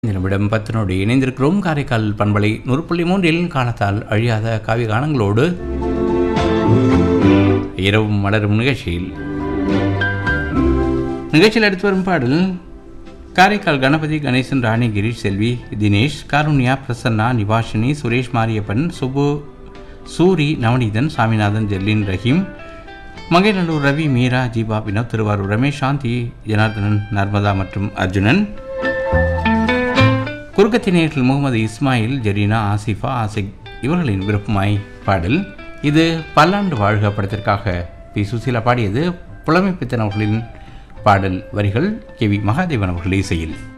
இந்த நிமிடம் பத்தினோடு இணைந்திருக்கிறோம் காரைக்கால் பண்பலை நூறு புள்ளி மூன்றில் காலத்தால் அழியாத காவிய கானங்களோடு இரவும் மலரும் நிகழ்ச்சியில் நிகழ்ச்சியில் எடுத்து வரும் பாடல் காரைக்கால் கணபதி கணேசன் ராணி கிரீஷ் செல்வி தினேஷ் காருண்யா பிரசன்னா நிவாஷினி சுரேஷ் மாரியப்பன் சுபு சூரி நவநீதன் சாமிநாதன் ஜெர்லின் ரஹீம் மங்கைநல்லூர் ரவி மீரா ஜீபா வினோத் திருவாரூர் ரமேஷ் சாந்தி ஜனார்தனன் நர்மதா மற்றும் அர்ஜுனன் குறுக்கத்தினேற்றில் முகமது இஸ்மாயில் ஜெரீனா ஆசிஃபா ஆசிக் இவர்களின் விருப்பமாய் பாடல் இது பல்லாண்டு வாழ்க படத்திற்காக பி சுசீலா பாடியது புலமை பித்தன் அவர்களின் பாடல் வரிகள் கே வி மகாதேவன் அவர்கள் இசையில்